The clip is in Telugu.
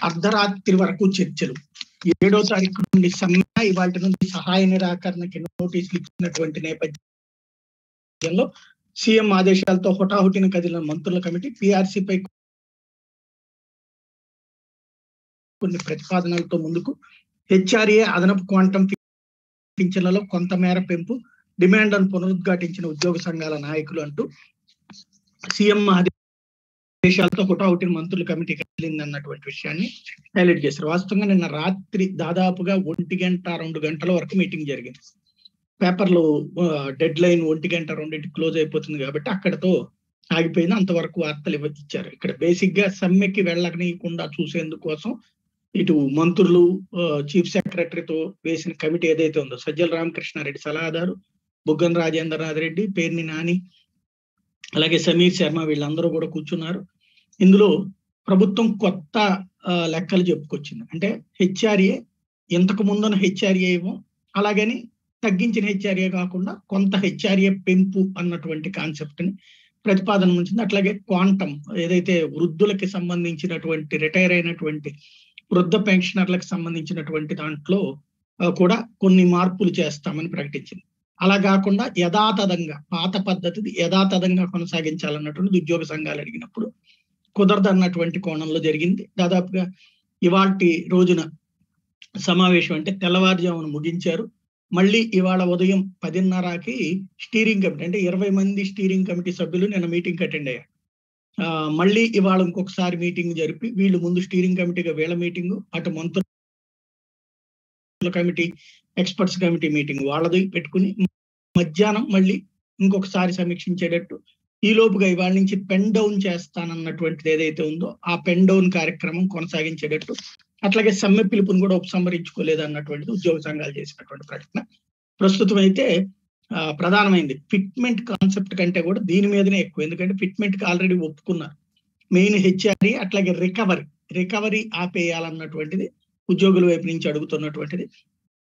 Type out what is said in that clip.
అర్ధరాత్రి వరకు చర్చలు ఏడో తారీఖు నుండి సమ్మె ఇవాటి నుండి సహాయ నిరాకరణకి నోటీసులు ఇచ్చినటువంటి నేపథ్యంలో సీఎం ఆదేశాలతో హుటాహుటిన కదిలిన మంత్రుల కమిటీ PRC పై కొన్ని ప్రతిపాదనలతో ముందుకు హెచ్ఆర్ఏ అదనపు క్వాంటం పింఛన్లలో కొంతమేర పెంపు డిమాండ్లను పునరుద్ఘాటించిన ఉద్యోగ సంఘాల నాయకులు అంటూ సీఎం ఆదేశాలతో హుటాహుటిన మంత్రుల కమిటీ కదిలింది అన్నటువంటి విషయాన్ని హైలైట్ చేశారు వాస్తవంగా నిన్న రాత్రి దాదాపుగా ఒంటి గంట రెండు గంటల వరకు మీటింగ్ జరిగింది పేపర్లు డెడ్ లైన్ ఒంటి గంట రెండింటికి క్లోజ్ అయిపోతుంది కాబట్టి అక్కడతో ఆగిపోయింది అంతవరకు వార్తలు ఇవ్వ ఇచ్చారు ఇక్కడ బేసిక్ గా సమ్మెకి వెళ్ళకనీయకుండా చూసేందుకోసం ఇటు మంత్రులు చీఫ్ సెక్రటరీతో వేసిన కమిటీ ఏదైతే ఉందో సజ్జల రామకృష్ణారెడ్డి సలహాదారు బుగ్గన రాజేంద్రనాథ్ రెడ్డి పేర్ని నాని అలాగే సమీర్ శర్మ వీళ్ళందరూ కూడా కూర్చున్నారు ఇందులో ప్రభుత్వం కొత్త ఆ, లెక్కలు చెప్పుకొచ్చింది అంటే హెచ్ఆర్ఏ ఇంతకు ముందున్న హెచ్ఆర్ఏ ఏమో అలాగని తగ్గించిన హెచ్ఆర్ఏ కాకుండా కొంత హెచ్ఆర్ఏ పెంపు అన్నటువంటి కాన్సెప్ట్ ని ప్రతిపాదన ఉంచింది అట్లాగే క్వాంటం ఏదైతే వృద్ధులకి సంబంధించినటువంటి రిటైర్ అయినటువంటి వృద్ధ పెన్షనర్లకు సంబంధించినటువంటి దాంట్లో ఆ, కూడా కొన్ని మార్పులు చేస్తామని ప్రకటించింది అలా కాకుండా యథాతథంగా పాత పద్ధతి యథాతథంగా కొనసాగించాలన్నటువంటి ఉద్యోగ సంఘాలు అడిగినప్పుడు కుదరదు అన్నటువంటి కోణంలో జరిగింది దాదాపుగా ఇవాల్టి రోజున సమావేశం అంటే తెల్లవారుజామున ముగించారు మళ్ళీ ఇవాళ ఉదయం పదిన్నరకి స్టీరింగ్ కమిటీ అంటే ఇరవై మంది స్టీరింగ్ కమిటీ సభ్యులు నిన్న మీటింగ్ అటెండ్ అయ్యారు ఆ, మళ్ళీ ఇవాళ ఇంకొకసారి మీటింగ్ జరిపి వీళ్ళు ముందు స్టీరింగ్ కమిటీగా వీళ్ళ మీటింగ్ అటు మంత్రుల కమిటీ ఎక్స్పర్ట్స్ కమిటీ మీటింగ్ వాళ్ళది పెట్టుకుని మధ్యాహ్నం మళ్ళీ ఇంకొకసారి సమీక్షించేటట్టు ఈ లోపుగా ఇవాళ నుంచి పెన్ డౌన్ చేస్తానన్నటువంటిది ఏదైతే ఉందో ఆ పెన్ డౌన్ కార్యక్రమం కొనసాగించేటట్టు అట్లాగే సమ్మె పిలుపుని కూడా ఉపసంహరించుకోలేదు అన్నటువంటిది ఉద్యోగ సంఘాలు చేసినటువంటి ప్రకటన ప్రస్తుతం అయితే ఆ, ప్రధానమైంది ఫిట్మెంట్ కాన్సెప్ట్ కంటే కూడా దీని మీదనే ఎక్కువ ఎందుకంటే ఫిట్మెంట్ కి ఆల్రెడీ ఒప్పుకున్నారు మెయిన్ హెచ్ఆర్ఈ అట్లాగే రికవరీ రికవరీ ఆపేయాలన్నటువంటిది ఉద్యోగుల వైపు నుంచి అడుగుతున్నటువంటిది